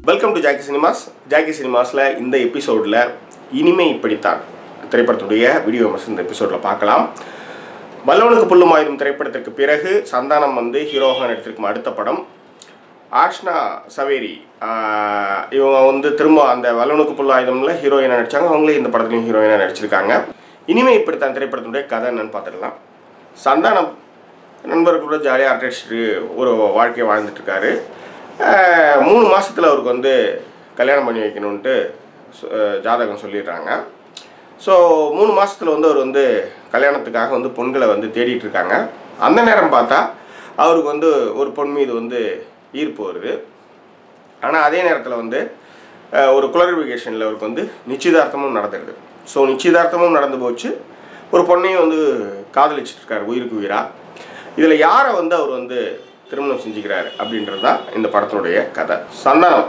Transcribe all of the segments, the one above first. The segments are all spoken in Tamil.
welcome to Jackie cinemas Jackie சினிமாஸில் இந்த எபிசோடில் இனிமை இப்படித்தான் திரைப்படத்துடைய வீடியோ விமர்சனம் இந்த எபிசோடில் பார்க்கலாம் வல்லவனுக்கு புல்லும் ஆயுதம் திரைப்படத்திற்கு பிறகு சந்தானம் வந்து ஹீரோவாக நடித்திருக்கும் அடுத்த படம் ஆஷ்னா சவேரி ஆஹ் இவங்க வந்து திரும்ப அந்த வல்லவனுக்கு புல் ஆயுதம்ல ஹீரோயினாக நடித்தாங்க அவங்களே இந்த படத்துலையும் ஹீரோயினாக நடிச்சிருக்காங்க இனிமே இப்படித்தான் திரைப்படத்தினுடைய கதை என்னன்னு பார்த்துடலாம் சந்தானம் நண்பர்களோட ஜாலியாக அரட்டடிச்சிட்டு ஒரு வாழ்க்கையை வாழ்ந்துட்டு இருக்காரு ஆஹ் மூணு மாசத்துல அவருக்கு வந்து கல்யாணம் பண்ணி வைக்கணுன்ட்டு சொ- ஆஹ் ஜாதகம் சொல்லிடுறாங்க ஸோ மூணு மாசத்துல வந்து அவர் வந்து கல்யாணத்துக்காக வந்து பொண்களை வந்து தேடிட்டு இருக்காங்க அந்த நேரம் பார்த்தா அவருக்கு வந்து ஒரு பொன் மீது வந்து ஈர்ப்பு வருது ஆனால் அதே நேரத்தில் வந்து அஹ், ஒரு குளரிஃபிகேஷனில் அவருக்கு வந்து நிச்சயதார்த்தமும் நடந்துடுது ஸோ நிச்சயதார்த்தமும் நடந்து போச்சு ஒரு பொண்ணையும் வந்து காதலிச்சிட்டு இருக்காரு உயிருக்கு உயிரா இதில் யாரை வந்து அவர் வந்து திருமணம் செஞ்சுக்கிறாரு அப்படின்றது தான் இந்த படத்தினுடைய கதை சந்தானம்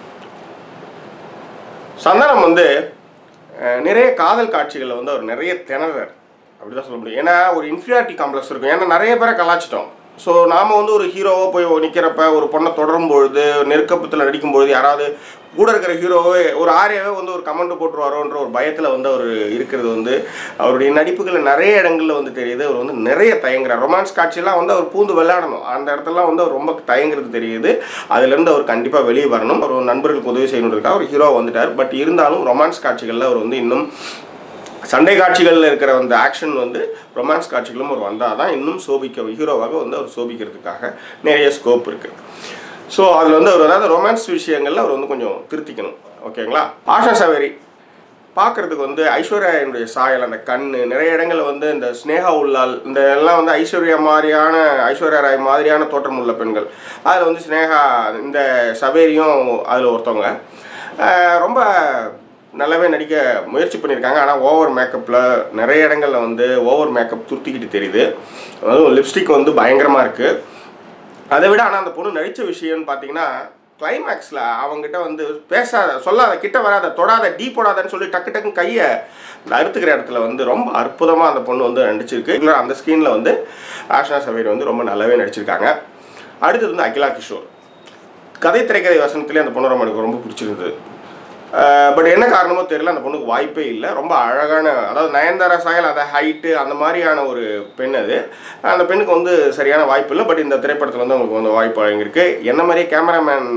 சந்தானம் வந்து அஹ், நிறைய காதல் காட்சிகளில் வந்து அவர் நிறைய திணறார் அப்படிதான் சொல்ல முடியும் ஏன்னா ஒரு இன்ஃபீரியாரிட்டி காம்ப்ளெக்ஸ் இருக்கும் ஏன்னா நிறைய பேரை கலாச்சிட்டோம் ஸோ நாம் வந்து ஒரு ஹீரோவாக போய் நிற்கிறப்ப ஒரு பொண்ணை தொடரும் பொழுது நெருக்கத்தில் நடிக்கும்பொழுது யாராவது கூட இருக்கிற ஹீரோவே ஒரு ஆரியாவே வந்து ஒரு கமெண்ட் போட்டுருவாரோன்ற ஒரு பயத்தில் வந்து அவர் இருக்கிறது வந்து அவருடைய நடிப்புகளில் நிறைய இடங்களில் வந்து தெரியுது அவர் வந்து நிறைய தயங்குறார் ரொமான்ஸ் காட்சியெல்லாம் வந்து அவர் பூந்து விளையாடணும் அந்த இடத்துலலாம் வந்து அவர் ரொம்ப தயங்குறது தெரியுது அதுலேருந்து அவர் கண்டிப்பாக வெளியே வரணும் அவர் நண்பர்களுக்கு உதவி செய்யணுன்றதுக்காக அவர் ஹீரோ வந்துட்டார் பட் இருந்தாலும் ரொமான்ஸ் காட்சிகளில் அவர் வந்து இன்னும் சண்டை காட்சிகளில் இருக்கிற அந்த ஆக்ஷன் வந்து ரொமான்ஸ் காட்சிகளும் அவர் வந்தால் தான் இன்னும் சோபிக்க ஹீரோவாக வந்து அவர் சோபிக்கிறதுக்காக நிறைய ஸ்கோப் இருக்குது ஸோ அதில் வந்து அவர் அதாவது ரொமான்ஸ் விஷயங்களில் அவர் வந்து கொஞ்சம் திருத்திக்கணும் ஓகேங்களா ஆஷா சவேரி பார்க்குறதுக்கு வந்து ஐஸ்வர்யாவுடைய சாயல் அந்த கண் நிறைய இடங்களில் வந்து இந்த ஸ்னேகா உள்ளால் இந்த எல்லாம் வந்து ஐஸ்வர்யா மாதிரியான ஐஸ்வர்யா ராய் மாதிரியான தோற்றம் உள்ள பெண்கள் அதில் வந்து ஸ்னேகா இந்த சவேரியும் அதில் ஒருத்தவங்க ஆஹ் ரொம்ப நல்லாவே நடிக்க முயற்சி பண்ணியிருக்காங்க ஆனால் ஓவர் மேக்கப்பில் நிறைய இடங்களில் வந்து ஓவர் மேக்கப் துருத்திக்கிட்டு தெரியுது அதுவும் லிப்ஸ்டிக் வந்து பயங்கரமாக இருக்குது அதை விட ஆனால் அந்த பொண்ணு நடித்த விஷயம்னு பார்த்தீங்கன்னா கிளைமேக்ஸில் அவங்ககிட்ட வந்து பேசாத சொல்லாத கிட்ட வராத தொடாத டீ போடாதன்னு சொல்லி டக்கு டக்குன்னு கையை இந்த அறுத்துக்கிற இடத்துல வந்து ரொம்ப அற்புதமாக அந்த பொண்ணு வந்து நடிச்சிருக்கு இதுல அந்த ஸ்க்ரீனில் வந்து ஆஷ்னா சவேரி வந்து ரொம்ப நல்லாவே நடிச்சிருக்காங்க அடுத்தது வந்து அகிலா கிஷோர் கதை திரைக்கதை வசனத்திலே அந்த பொண்ணு ரொம்ப எனக்கு ரொம்ப பிடிச்சிருந்தது பட் என்ன காரணமோ தெரியல அந்த பொண்ணுக்கு வாய்ப்பே இல்லை ரொம்ப அழகான அதாவது நயன்தாரா சாயல் அந்த ஹைட்டு அந்த மாதிரியான ஒரு பெண் அது அந்த பெண்ணுக்கு வந்து சரியான வாய்ப்பு இல்லை பட் இந்த திரைப்படத்தில் வந்து அவங்களுக்கு வந்து வாய்ப்பு வழங்கியிருக்கு என்ன மாதிரியே கேமராமேன்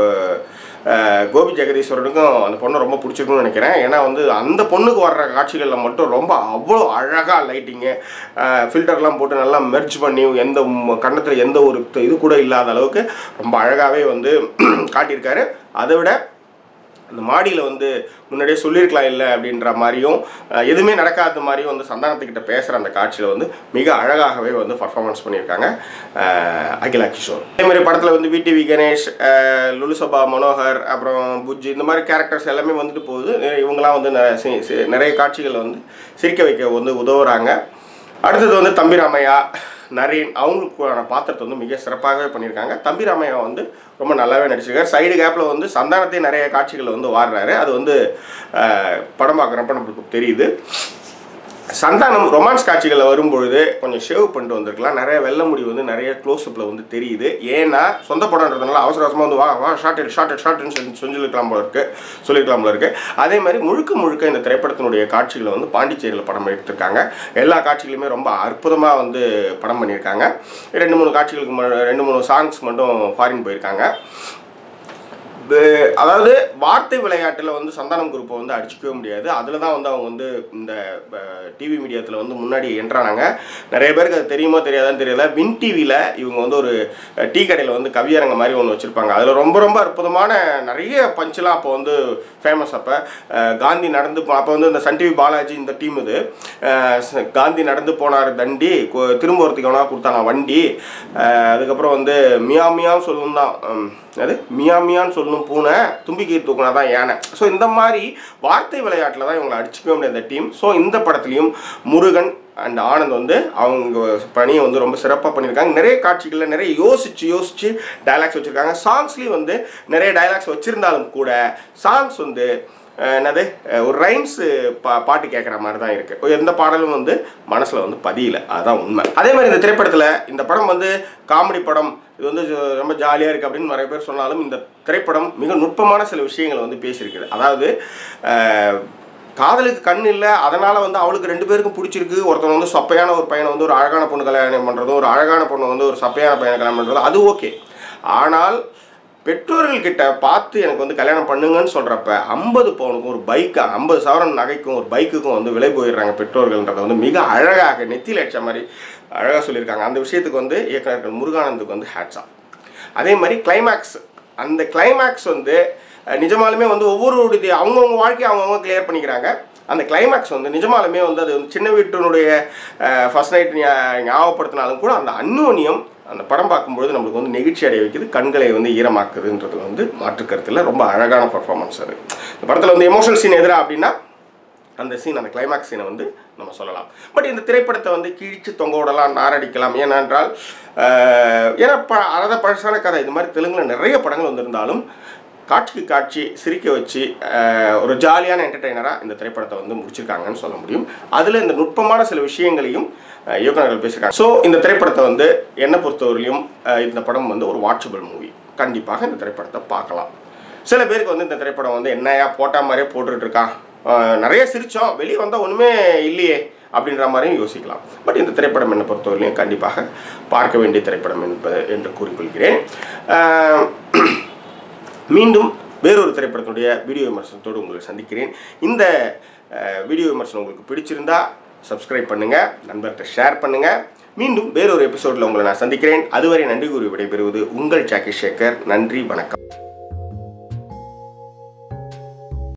கோபி ஜெகதீஸ்வரனுக்கும் அந்த பொண்ணை ரொம்ப பிடிச்சிருக்குன்னு நினைக்கிறேன் ஏன்னா வந்து அந்த பொண்ணுக்கு வர்ற காட்சிகளில் மட்டும் ரொம்ப அவ்வளோ அழகாக லைட்டிங்கு ஃபில்டர்லாம் போட்டு நல்லா மெர்ஜ் பண்ணி எந்த கண்ணத்தில் எந்த ஒரு இது கூட இல்லாத அளவுக்கு ரொம்ப அழகாகவே வந்து காட்டியிருக்காரு அதை விட அந்த மாடியில் வந்து முன்னாடியே சொல்லியிருக்கலாம் இல்லை அப்படின்ற மாதிரியும் அஹ், எதுவுமே நடக்காத மாதிரியும் வந்து சந்தானத்துக்கிட்ட பேசுகிற அந்த காட்சியில் வந்து மிக அழகாகவே வந்து பர்ஃபார்மன்ஸ் பண்ணியிருக்காங்க அஹ், அகிலா கிஷோர் அதே மாதிரி படத்தில் வந்து விடிவி கணேஷ் அஹ், லுலுசபா மனோகர் அப்புறம் புஜ்ஜி இந்த மாதிரி கேரக்டர்ஸ் எல்லாமே வந்துட்டு போகுது அஹ், இவங்கெல்லாம் வந்து நெ- சி- சி- நிறைய காட்சிகளை வந்து சிரிக்க வைக்க வந்து உதவுறாங்க அடுத்தது வந்து தம்பிராமையா நரேன் அவங்களுக்கான பாத்திரத்தை வந்து மிக சிறப்பாகவே பண்ணியிருக்காங்க தம்பிராமையா வந்து ரொம்ப நல்லாவே நடிச்சிருக்காரு சைடு கேப்பில் வந்து சந்தானத்தை நிறைய காட்சிகளை வந்து வாடுறாரு அது வந்து அஹ், படம் பார்க்குறப்ப நம்மளுக்கு தெரியுது சந்தானம் ரொமான்ஸ் காட்சிகளில் வரும்பொழுது கொஞ்சம் ஷேவ் பண்ணிட்டு வந்திருக்கலாம் நிறைய வெள்ள முடி வந்து நிறைய க்ளோஸ்அப்பில் வந்து தெரியுது ஏன்னா சொந்த படம்ன்றதுனால அவசர அவசரமாக வந்து வா வா ஷார்ட் ஷார்ட் ஷார்ட்னு சொல்லி சொல்லியிருக்கலாம் போல இருக்கு சொல்லியிருக்கலாம் போல இருக்கு அதே மாதிரி முழுக்க முழுக்க இந்த திரைப்படத்தினுடைய காட்சிகளை வந்து பாண்டிச்சேரியில் படம் எடுத்திருக்காங்க எல்லா காட்சிகளுமே ரொம்ப அற்புதமாக வந்து படம் பண்ணியிருக்காங்க ரெண்டு மூணு காட்சிகளுக்கு ம- ரெண்டு மூணு சாங்ஸ் மட்டும் ஃபாரின் போயிருக்காங்க இது- அதாவது வார்த்தை விளையாட்டில் வந்து சந்தானம் குரூப்பை வந்து அடிச்சுக்கவே முடியாது அதில் தான் வந்து அவங்க வந்து இந்த டிவி மீடியத்தில் வந்து முன்னாடி என்ட்ரானாங்க நிறைய பேருக்கு அது தெரியுமோ தெரியாதான்னு தெரியல வின் டிவியில் இவங்க வந்து ஒரு டீ கடையில் வந்து கவியரங்க மாதிரி ஒன்று வச்சுருப்பாங்க அதில் ரொம்ப ரொம்ப அற்புதமான நிறைய பஞ்செலாம் அப்போ வந்து ஃபேமஸ் அப்போ காந்தி நடந்து போ- அப்போ வந்து இந்த சன் டிவி பாலாஜி இந்த டீம் இது அஹ், ச- காந்தி நடந்து போனார் தண்டி கு- திரும்ப ஒருத்திக்கு வேணா கொடுத்தானா வண்டி அஹ், அதுக்கப்புறம் வந்து மியா மியான்னு சொல்லணும் தான் உம், அது மியா மியான்னு சொல்லணும் பூனை தும்பிக்கை தூக்குனா தான் யானை ஸோ இந்த மாதிரி வார்த்தை விளையாட்டில் தான் இவங்களை அடிச்சுக்கவே முடியாது இந்த டீம் ஸோ இந்த படத்துலையும் முருகன் அண்ட் ஆனந்த் வந்து அவங்க பணியை வந்து ரொம்ப சிறப்பாக பண்ணியிருக்காங்க நிறைய காட்சிகளில் நிறைய யோசிச்சு யோசிச்சு டயலாக்ஸ் வச்சுருக்காங்க சாங்ஸ்லேயும் வந்து நிறைய டயலாக்ஸ் வச்சுருந்தாலும் கூட சாங்ஸ் வந்து அஹ், என்னது அஹ், ஒரு ரைம்ஸ் பா பாட்டு கேட்குற மாதிரி தான் இருக்குது எந்த பாடலும் வந்து மனசில் வந்து பதியல அதுதான் உண்மை அதே மாதிரி இந்த திரைப்படத்தில் இந்த படம் வந்து காமெடி படம் இது வந்து ஜ- ரொம்ப ஜாலியாக இருக்குது அப்படின்னு நிறைய பேர் சொன்னாலும் இந்த திரைப்படம் மிக நுட்பமான சில விஷயங்களை வந்து பேசியிருக்குது அதாவது அஹ், காதலுக்கு கண் இல்லை அதனால் வந்து அவளுக்கு ரெண்டு பேருக்கும் பிடிச்சிருக்கு ஒருத்தன் வந்து சப்பையான ஒரு பையனை வந்து ஒரு அழகான பொண்ணு கல்யாணம் பண்ணுறதும் ஒரு அழகான பொண்ணு வந்து ஒரு சப்பையான பையனை கல்யாணம் பண்ணுறதும் அது ஓகே ஆனால் பெற்றோர்கள் கிட்ட பார்த்து எனக்கு வந்து கல்யாணம் பண்ணுங்கன்னு சொல்கிறப்ப ஐம்பது பவுனுக்கும் ஒரு பைக்கு ஐம்பது சவரன் நகைக்கும் ஒரு பைக்குக்கும் வந்து விலை போயிடுறாங்க பெற்றோர்கள்ன்றதை வந்து மிக அழகாக நெத்தியில் அடிச்ச மாதிரி அழகாக சொல்லியிருக்காங்க அந்த விஷயத்துக்கு வந்து இயக்குனர்கள் முருகானந்துக்கு வந்து ஹேட்ஸா அதே மாதிரி கிளைமேக்ஸ் அந்த கிளைமேக்ஸ் வந்து அஹ், நிஜமாலுமே வந்து ஒவ்வொருடைய அவங்கவுங்க வாழ்க்கையை அவங்கவுங்க கிளியர் பண்ணிக்கிறாங்க அந்த கிளைமேக்ஸ் வந்து நிஜமாலுமே வந்து அது வந்து சின்ன வீட்டினுடைய ஃபர்ஸ்ட் நைட் ஞாபகப்படுத்தினாலும் கூட அந்த அந்யோன்யம் அந்த படம் பார்க்கும்பொழுது நம்மளுக்கு வந்து நெகிழ்ச்சி அடைய வைக்குது கண்களை வந்து ஈரமாக்குதுன்றதுல வந்து மாற்று கருத்தில் ரொம்ப அழகான பர்ஃபார்மன்ஸ் அது இந்த படத்தில் வந்து எமோஷனல் சீன் எதிரா அப்படின்னா அந்த சீன் அந்த கிளைமேக்ஸ் சீனை வந்து நம்ம சொல்லலாம் பட் இந்த திரைப்படத்தை வந்து கிழிச்சு தொங்க விடலாம் நாரடிக்கலாம் ஏனென்றால் ஆஹ், ஏன்னா ப அறத பழசான கதை இது மாதிரி தெலுங்கில் நிறைய படங்கள் வந்திருந்தாலும் காட்சிக்கு காட்சி சிரிக்க வச்சு ஆஹ், ஒரு ஜாலியான என்டர்டெய்னராக இந்த திரைப்படத்தை வந்து முடிச்சிருக்காங்கன்னு சொல்ல முடியும் அதில் இந்த நுட்பமான சில விஷயங்களையும் ஆஹ், இயக்குனர்கள் பேசியிருக்காங்க ஸோ இந்த திரைப்படத்தை வந்து என்னை பொறுத்தவரையிலும் ஆஹ், இந்த படம் வந்து ஒரு வாட்சபிள் மூவி கண்டிப்பாக இந்த திரைப்படத்தை பார்க்கலாம் சில பேருக்கு வந்து இந்த திரைப்படம் வந்து என்னையா போட்டா மாதிரியே போட்டுட்டு இருக்கான் ஆஹ் நிறைய சிரித்தோம் வெளியே வந்தால் ஒன்றுமே இல்லையே அப்படின்ற மாதிரியும் யோசிக்கலாம் பட் இந்த திரைப்படம் என்னை பொறுத்தவரையிலையும் கண்டிப்பாக பார்க்க வேண்டிய திரைப்படம் என்பது என்று கூறிக்கொள்கிறேன் ஆஹ் மீண்டும் வேறொரு திரைப்படத்தினுடைய வீடியோ விமர்சனத்தோடு உங்களை சந்திக்கிறேன் இந்த ஆஹ் வீடியோ விமர்சனம் உங்களுக்கு பிடிச்சிருந்தா சப்ஸ்கிரைப் பண்ணுங்கள் நண்பர்கிட்ட ஷேர் பண்ணுங்கள் மீண்டும் வேறொரு எபிசோடில் உங்களை நான் சந்திக்கிறேன் அதுவரை நன்றி கூறி விடைபெறுவது உங்கள் ஜாக்கி சேகர் நன்றி வணக்கம்